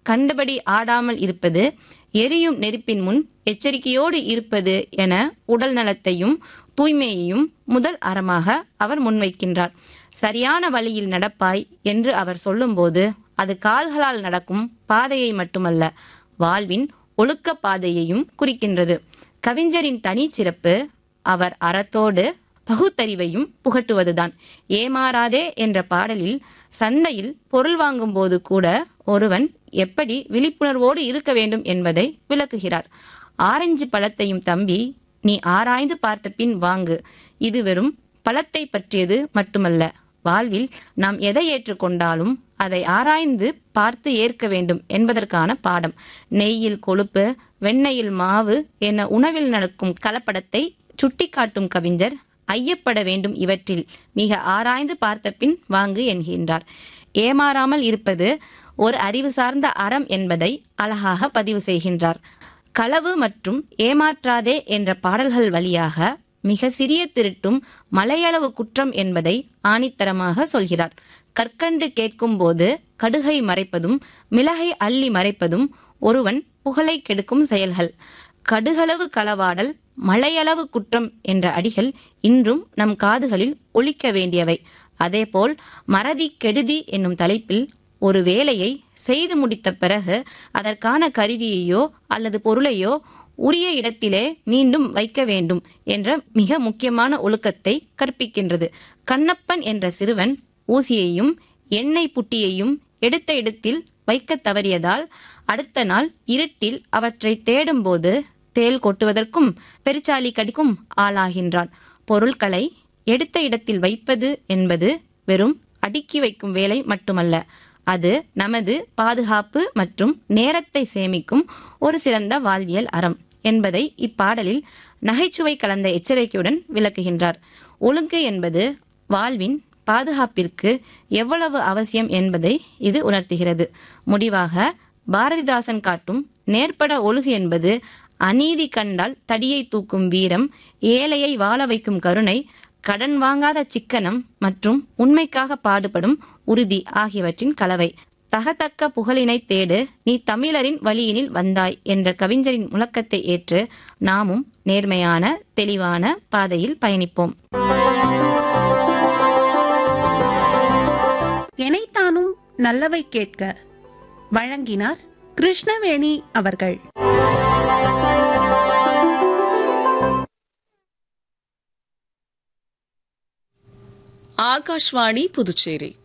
கண்டபடி ஆடாமல் இருப்பது எரியும் நெருப்பின் முன் எச்சரிக்கையோடு இருப்பது என உடல் நலத்தையும் தூய்மையையும் முதல் அறமாக அவர் முன்வைக்கின்றார் சரியான வழியில் நடப்பாய் என்று அவர் சொல்லும்போது அது கால்களால் நடக்கும் பாதையை மட்டுமல்ல வாழ்வின் ஒழுக்க பாதையையும் குறிக்கின்றது கவிஞரின் தனிச்சிறப்பு அவர் அறத்தோடு பகுத்தறிவையும் புகட்டுவதுதான் ஏமாறாதே என்ற பாடலில் சந்தையில் பொருள் வாங்கும்போது கூட ஒருவன் எப்படி விழிப்புணர்வோடு இருக்க வேண்டும் என்பதை விளக்குகிறார் ஆரஞ்சு பழத்தையும் தம்பி நீ ஆராய்ந்து பார்த்த பின் வாங்கு இது வெறும் பழத்தை பற்றியது மட்டுமல்ல வாழ்வில் நாம் எதை ஏற்றுக்கொண்டாலும் அதை ஆராய்ந்து பார்த்து ஏற்க வேண்டும் என்பதற்கான பாடம் நெய்யில் கொழுப்பு வெண்ணெயில் மாவு என உணவில் நடக்கும் கலப்படத்தை சுட்டிக்காட்டும் கவிஞர் ஐயப்பட வேண்டும் இவற்றில் மிக ஆராய்ந்து பார்த்த பின் வாங்கு என்கின்றார் ஏமாறாமல் இருப்பது ஒரு அறிவு சார்ந்த அறம் என்பதை அழகாக பதிவு செய்கின்றார் களவு மற்றும் ஏமாற்றாதே என்ற பாடல்கள் வழியாக மிக சிறிய திருட்டும் மலையளவு குற்றம் என்பதை ஆணித்தரமாக சொல்கிறார் கற்கண்டு கேட்கும்போது கடுகை மறைப்பதும் மிளகை அள்ளி மறைப்பதும் ஒருவன் புகழை கெடுக்கும் செயல்கள் கடுகளவு களவாடல் மலையளவு குற்றம் என்ற அடிகள் இன்றும் நம் காதுகளில் ஒலிக்க வேண்டியவை அதேபோல் மறதி கெடுதி என்னும் தலைப்பில் ஒரு வேலையை செய்து முடித்த பிறகு அதற்கான கருவியையோ அல்லது பொருளையோ உரிய இடத்திலே மீண்டும் வைக்க வேண்டும் என்ற மிக முக்கியமான ஒழுக்கத்தை கற்பிக்கின்றது கண்ணப்பன் என்ற சிறுவன் ஊசியையும் எண்ணெய் புட்டியையும் எடுத்த இடத்தில் வைக்க தவறியதால் அடுத்த நாள் இருட்டில் அவற்றை தேடும்போது தேள் கொட்டுவதற்கும் பெருச்சாலி கடிக்கும் ஆளாகின்றான் பொருட்களை எடுத்த இடத்தில் வைப்பது என்பது வெறும் அடுக்கி வைக்கும் வேலை மட்டுமல்ல அது நமது பாதுகாப்பு மற்றும் நேரத்தை சேமிக்கும் ஒரு சிறந்த வாழ்வியல் அறம் என்பதை இப்பாடலில் நகைச்சுவை கலந்த எச்சரிக்கையுடன் விளக்குகின்றார் ஒழுங்கு என்பது வாழ்வின் பாதுகாப்பிற்கு எவ்வளவு அவசியம் என்பதை இது உணர்த்துகிறது முடிவாக பாரதிதாசன் காட்டும் நேர்பட ஒழுகு என்பது அநீதி கண்டால் தடியை தூக்கும் வீரம் ஏழையை வாழ வைக்கும் கருணை கடன் வாங்காத சிக்கனம் மற்றும் உண்மைக்காக பாடுபடும் உறுதி ஆகியவற்றின் கலவை தகத்தக்க புகழினை தேடு நீ தமிழரின் வழியினில் வந்தாய் என்ற கவிஞரின் முழக்கத்தை ஏற்று நாமும் நேர்மையான தெளிவான பாதையில் பயணிப்போம் எனைத்தானும் நல்லவை கேட்க வழங்கினார் கிருஷ்ணவேணி அவர்கள் ஆகாஷ்வாணி புதுச்சேரி